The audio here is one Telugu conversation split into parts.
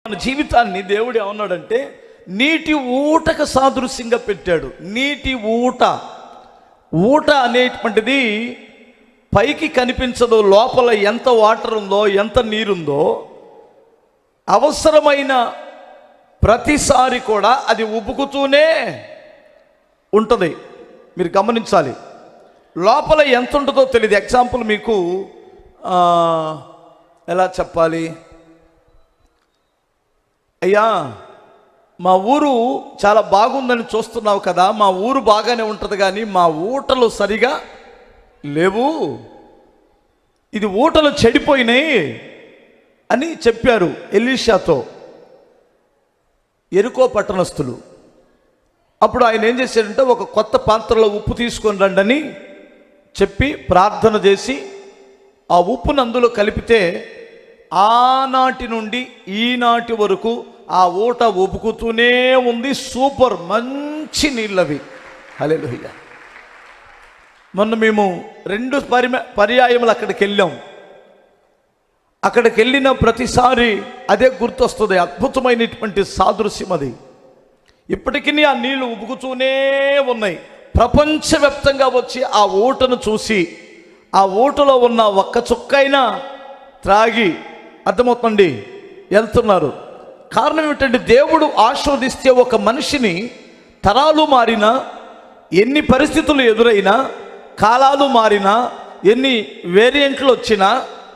మన జీవితాన్ని దేవుడు ఏమన్నాడంటే నీటి ఊటకు సాదృశ్యంగా పెట్టాడు నీటి ఊట ఊట అనేటువంటిది పైకి కనిపించదు లోపల ఎంత వాటర్ ఉందో ఎంత నీరుందో అవసరమైన ప్రతిసారి కూడా అది ఉబుకుతూనే ఉంటుంది మీరు గమనించాలి లోపల ఎంత ఉంటుందో తెలియదు ఎగ్జాంపుల్ మీకు ఆ, ఎలా చెప్పాలి అయ్యా మా ఊరు చాలా బాగుందని చూస్తున్నావు కదా మా ఊరు బాగానే ఉంటుంది కానీ మా ఊటలు సరిగా లేవు ఇది ఊటలు చెడిపోయినాయి అని చెప్పారు ఎలీషాతో ఎరుకో పట్టణస్థులు అప్పుడు ఆయన ఏం చేశాడంటే ఒక కొత్త పాత్రలో ఉప్పు తీసుకొని రండని చెప్పి ప్రార్థన చేసి ఆ ఉప్పును అందులో కలిపితే ఆనాటి నుండి ఈనాటి వరకు ఆ ఊట ఉబుకుతూనే ఉంది సూపర్ మంచి నీళ్ళవి హల్లెలూయా మొన్న మేము రెండు పరిమ పర్యాయములు అక్కడికి వెళ్ళాం అక్కడికి వెళ్ళిన ప్రతిసారి అదే గుర్తొస్తుంది అద్భుతమైనటువంటి సాదృశ్యం అది ఇప్పటికీ ఆ నీళ్లు ఉబుకుతూనే ఉన్నాయి ప్రపంచవ్యాప్తంగా వచ్చి ఆ ఊటను చూసి ఆ ఊటలో ఉన్న ఒక్క చుక్కైనా త్రాగి అర్థమవుతుంది వెళ్తున్నారు కారణం ఏమిటంటే దేవుడు ఆస్వాదిస్తే ఒక మనిషిని తరాలు మారినా ఎన్ని పరిస్థితులు ఎదురైనా కాలాలు మారినా ఎన్ని వేరియంట్లు వచ్చినా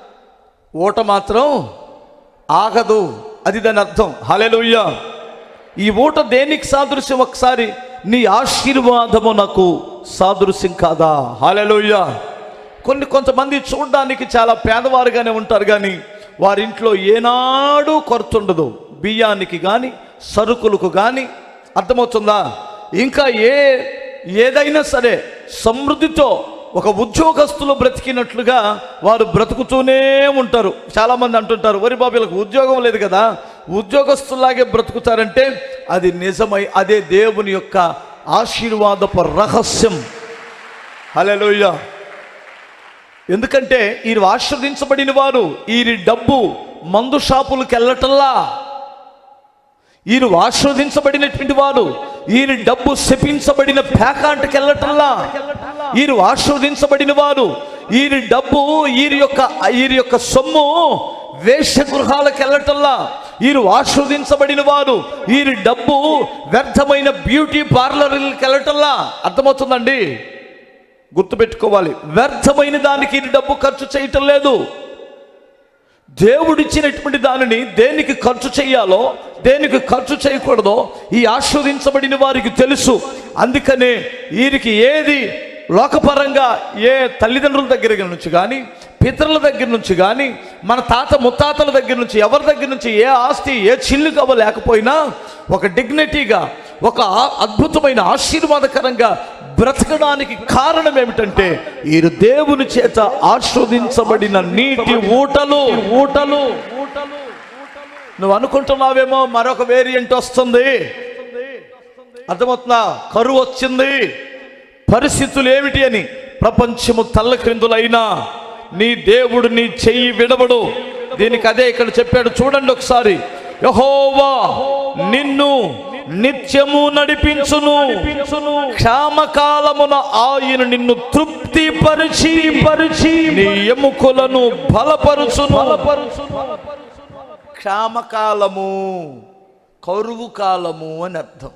ఓట మాత్రం ఆగదు అది దాని అర్థం హలెలుయ్యా ఈ ఊట దేనికి సాదృశ్యం ఒకసారి నీ ఆశీర్వాదము నాకు సాదృశ్యం కాదా హలెలుయ్యా కొన్ని కొంతమంది చూడడానికి చాలా పేదవారుగానే ఉంటారు కానీ వారింట్లో ఏనాడు కొరత ఉండదు బియ్యానికి కానీ సరుకులకు కానీ అర్థమవుతుందా ఇంకా ఏ ఏదైనా సరే సమృద్ధితో ఒక ఉద్యోగస్తులు బ్రతికినట్లుగా వారు బ్రతుకుతూనే ఉంటారు చాలామంది అంటుంటారు వరి బాబులకు ఉద్యోగం లేదు కదా ఉద్యోగస్తులాగే బ్రతుకుతారంటే అది నిజమై అదే దేవుని యొక్క ఆశీర్వాదపు రహస్యం హలోయ ఎందుకంటే వీరు ఆశ్రదించబడిన వారు వీరి డబ్బు మందు షాపులకు వెళ్ళటల్లా వీరు ఆస్వాదించబడినటువంటి వారు వీరి డబ్బు శపించబడిన పేకాంటకి వెళ్ళటల్లా వీరు ఆస్వాదించబడిన వారు వీరి డబ్బు వీరి యొక్క వీరి యొక్క సొమ్ము వేషగృహాలకు వెళ్ళటల్లా వీరు ఆస్వాదించబడిన వారు వీరి డబ్బు వ్యర్థమైన బ్యూటీ పార్లర్లకు వెళ్ళటల్లా అర్థమవుతుందండి గుర్తుపెట్టుకోవాలి వ్యర్థమైన దానికి వీరి డబ్బు ఖర్చు చేయటం లేదు దేవుడిచ్చినటువంటి దానిని దేనికి ఖర్చు చేయాలో దేనికి ఖర్చు చేయకూడదో ఈ ఆస్వాదించబడిన వారికి తెలుసు అందుకనే వీరికి ఏది లోకపరంగా ఏ తల్లిదండ్రుల దగ్గర నుంచి కానీ పితరుల దగ్గర నుంచి కానీ మన తాత ముత్తాతల దగ్గర నుంచి ఎవరి దగ్గర నుంచి ఏ ఆస్తి ఏ చిల్లు కవ్వ లేకపోయినా ఒక డిగ్నిటీగా ఒక ఆ- అద్భుతమైన ఆశీర్వాదకరంగా బ్రతకడానికి కారణం ఏమిటంటే వీరు దేవుని చేత ఆస్వాదించబడిన నీటి ఊటలు ఊటలు నువ్వు అనుకుంటున్నావేమో మరొక వేరియంట్ వస్తుంది అర్థమవుతుందా కరువు వచ్చింది పరిస్థితులు ఏమిటి అని ప్రపంచము తల్లక్రిందులైనా నీ దేవుడు నీ చెయ్యి విడవడు దీనికి అదే ఇక్కడ చెప్పాడు చూడండి ఒకసారి యహోవా నిన్ను నిత్యము నడిపించును క్షామకాలమున ఆయన నిన్ను తృప్తి పరిచి పరిచి నీ ఎముకలను బలపరుచును బలపరుచును క్షామకాలము కరువు కాలము అని అర్థం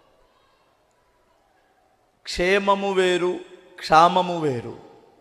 క్షేమము వేరు క్షామము వేరు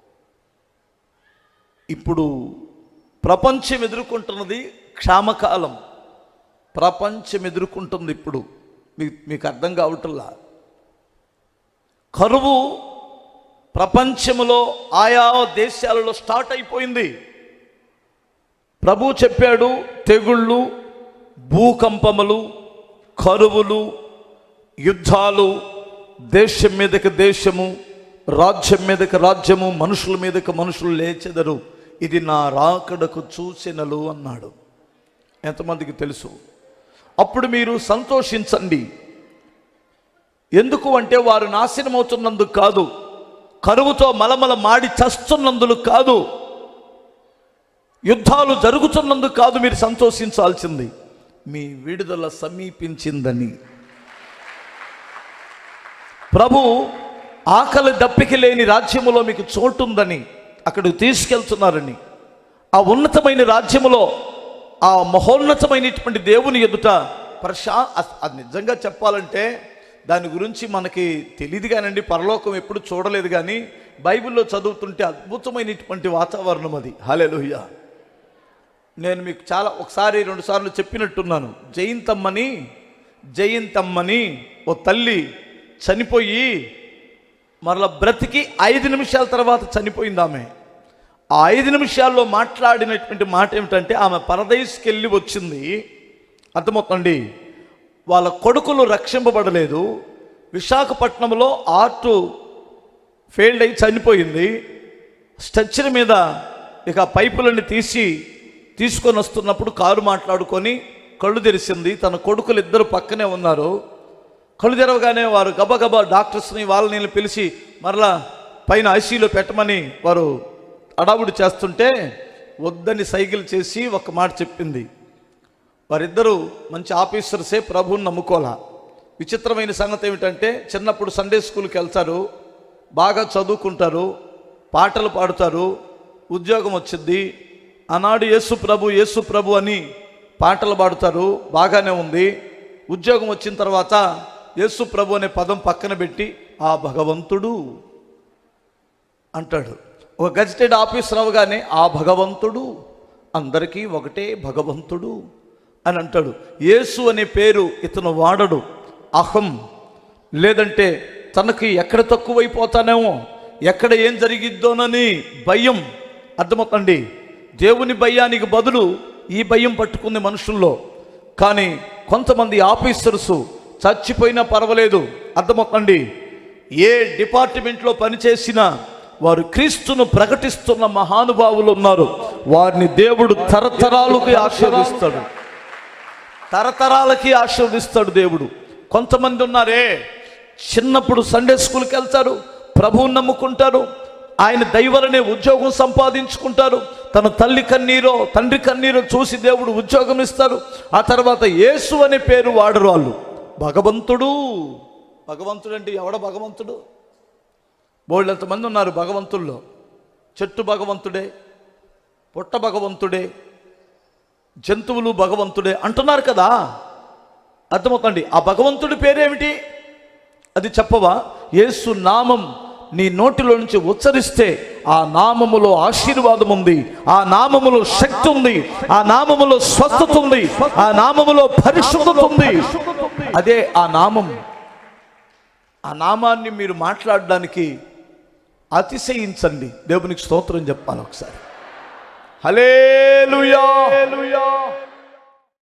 ఇప్పుడు ప్రపంచం ఎదుర్కొంటున్నది క్షామకాలం ప్రపంచం ఎదుర్కొంటుంది ఇప్పుడు మీకు మీకు అర్థం కావటంలా కరువు ప్రపంచములో ఆయా దేశాలలో స్టార్ట్ అయిపోయింది ప్రభు చెప్పాడు తెగుళ్ళు భూకంపములు కరువులు యుద్ధాలు దేశం మీదకి దేశము రాజ్యం మీదకి రాజ్యము మనుషుల మీదకి మనుషులు లేచెదరు ఇది నా రాకడకు సూచనలు అన్నాడు ఎంతమందికి తెలుసు అప్పుడు మీరు సంతోషించండి ఎందుకు అంటే వారు నాశనం అవుతున్నందుకు కాదు కరువుతో మలమల మాడి చస్తున్నందుకు కాదు యుద్ధాలు జరుగుతున్నందుకు కాదు మీరు సంతోషించాల్సింది మీ విడుదల సమీపించిందని ప్రభు ఆకలి దప్పిక లేని రాజ్యములో మీకు చోటుందని అక్కడికి తీసుకెళ్తున్నారని ఆ ఉన్నతమైన రాజ్యములో ఆ మహోన్నతమైనటువంటి దేవుని ఎదుట ప్రశా అస్- అది నిజంగా చెప్పాలంటే దాని గురించి మనకి తెలియదు కానండి పరలోకం ఎప్పుడు చూడలేదు కానీ బైబిల్లో చదువుతుంటే అద్భుతమైనటువంటి వాతావరణం అది హలెలుయ్య నేను మీకు చాలా ఒకసారి రెండు సార్లు చెప్పినట్టున్నాను జయంతమ్మని జయంతమ్మని ఓ తల్లి చనిపోయి మరలా బ్రతికి ఐదు నిమిషాల తర్వాత చనిపోయింది ఆమె ఆ ఐదు నిమిషాల్లో మాట్లాడినటువంటి మాట ఏమిటంటే ఆమె పరదేశ్కి వెళ్ళి వచ్చింది అర్థమవుతండి వాళ్ళ కొడుకులు రక్షింపబడలేదు విశాఖపట్నంలో ఆర్టు ఫెయిల్డ్ అయి చనిపోయింది స్ట్రక్చర్ మీద ఇక పైపులన్నీ తీసి తీసుకొని వస్తున్నప్పుడు కారు మాట్లాడుకొని కళ్ళు తెరిచింది తన కొడుకులు ఇద్దరు పక్కనే ఉన్నారు కళ్ళు తెరవగానే వారు గబగబా డాక్టర్స్ని వాళ్ళని పిలిచి మరలా పైన ఐసీలో పెట్టమని వారు అడావుడి చేస్తుంటే వద్దని సైకిల్ చేసి ఒక మాట చెప్పింది వారిద్దరూ మంచి ఆఫీసర్సే ప్రభువుని నమ్ముకోలా విచిత్రమైన సంగతి ఏమిటంటే చిన్నప్పుడు సండే స్కూల్కి వెళ్తారు బాగా చదువుకుంటారు పాటలు పాడుతారు ఉద్యోగం వచ్చింది ఆనాడు యేసు ప్రభు యేసు ప్రభు అని పాటలు పాడుతారు బాగానే ఉంది ఉద్యోగం వచ్చిన తర్వాత యేసు ప్రభు అనే పదం పక్కన పెట్టి ఆ భగవంతుడు అంటాడు ఒక గజిటెడ్ ఆఫీసర్ అవగానే ఆ భగవంతుడు అందరికీ ఒకటే భగవంతుడు అని అంటాడు యేసు అనే పేరు ఇతను వాడడు అహం లేదంటే తనకి ఎక్కడ తక్కువైపోతానేమో ఎక్కడ ఏం జరిగిద్దోనని భయం అర్థమవుతండి దేవుని భయానికి బదులు ఈ భయం పట్టుకుంది మనుషుల్లో కానీ కొంతమంది ఆఫీసర్సు చచ్చిపోయినా పర్వాలేదు అర్థమవుతండి ఏ డిపార్ట్మెంట్లో పనిచేసినా వారు క్రీస్తును ప్రకటిస్తున్న మహానుభావులు ఉన్నారు వారిని దేవుడు తరతరాలకి ఆశీర్వదిస్తాడు తరతరాలకి ఆశీర్వదిస్తాడు దేవుడు కొంతమంది ఉన్నారే చిన్నప్పుడు సండే స్కూల్కి వెళ్తారు ప్రభువుని నమ్ముకుంటారు ఆయన దైవలనే ఉద్యోగం సంపాదించుకుంటారు తన తల్లి కన్నీరో తండ్రి కన్నీరో చూసి దేవుడు ఉద్యోగం ఇస్తారు ఆ తర్వాత యేసు అనే పేరు వాడరు వాళ్ళు భగవంతుడు భగవంతుడు అంటే ఎవడ భగవంతుడు బోళ్ళు ఎంతమంది ఉన్నారు భగవంతుల్లో చెట్టు భగవంతుడే పుట్ట భగవంతుడే జంతువులు భగవంతుడే అంటున్నారు కదా అర్థమవుతండి ఆ భగవంతుడి పేరేమిటి అది చెప్పవా యేసు నామం నీ నోటిలో నుంచి ఉచ్చరిస్తే ఆ నామములో ఆశీర్వాదం ఉంది ఆ నామములో శక్తి ఉంది ఆ నామములో స్వస్థత ఉంది ఆ నామములో పరిశుద్ధత ఉంది అదే ఆ నామం ఆ నామాన్ని మీరు మాట్లాడడానికి అతిశయించండి దేవునికి స్తోత్రం చెప్పాలి ఒకసారి హలేలుయా